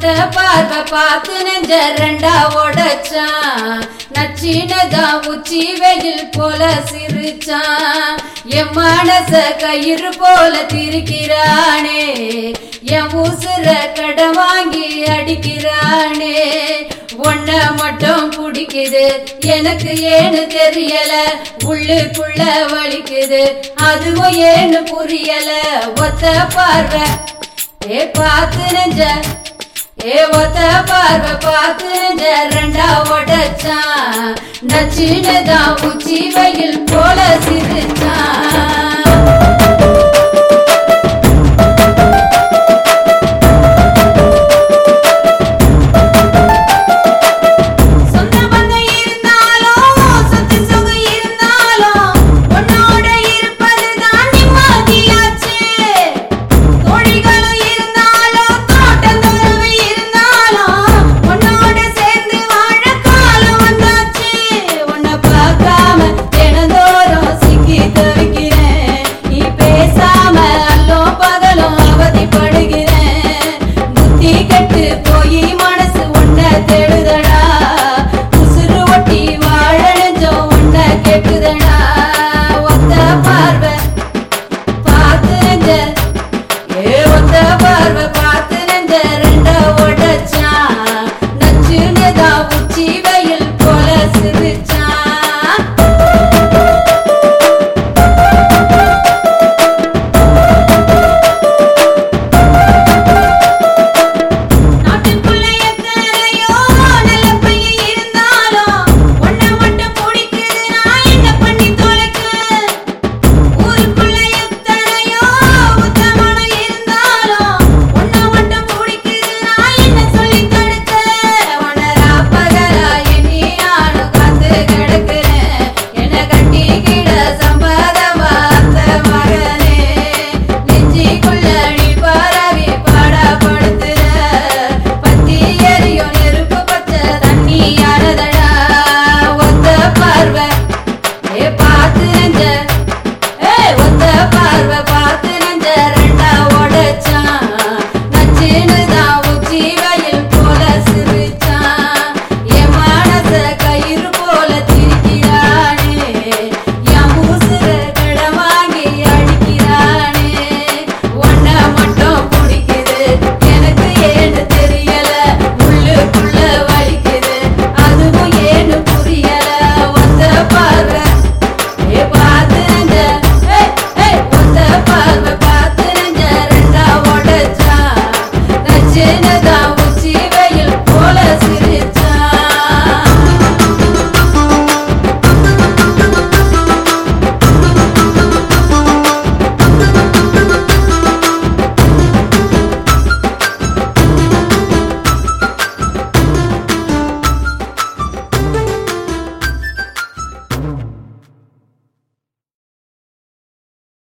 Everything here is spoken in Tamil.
ஒத்த பார்வை பார்த்து நெஞ்ச ரெண்டா உடைச்சான் நச்சினதான் உச்சி வெயில் போல சிரிச்சான் என் மனச கயிறு போல திரிக்கிறானே என் உசுர கடை வாங்கி அடிக்கிறானே ஒன்ன மட்டும் பிடிக்குது எனக்கு ஏன்னு தெரியல உள்ளுக்குள்ள வலிக்குது அதுவும் ஏன்னு புரியல ஒத்த பார்வை ஏ பார்த்து நெஞ்ச ஏ ஒத்த பார்வை பார்த்து நெஞ்ச ரெண்டா உடைச்சான் நச்சினதான் உச்சி வெயில் போல சிரிச்சான் சொந்த பந்தம் இருந்தாலும் சொத்து சுகம் இருந்தாலும் உன்னோட இருப்பதுதான் நிம்மதியாச்சு தோழிகளும் இருந்தாலும் தோட்டந்தொரவு இருந்தாலும் உன்னோட சேர்ந்து வாழ காலம் வந்தாச்சு உன்னை பார்க்காம தினந்தோறும் சிக்கி தவிக்கிறேன் நீ பேசாம அல்லோ பகலும் அவதிப்படுகிறேன் புத்தி கெட்டு போய் மனசு உன்னை தேடுதடா உசுறு ஒட்டி வாழ நெஞ்சம் உன்னை கேட்டுதடா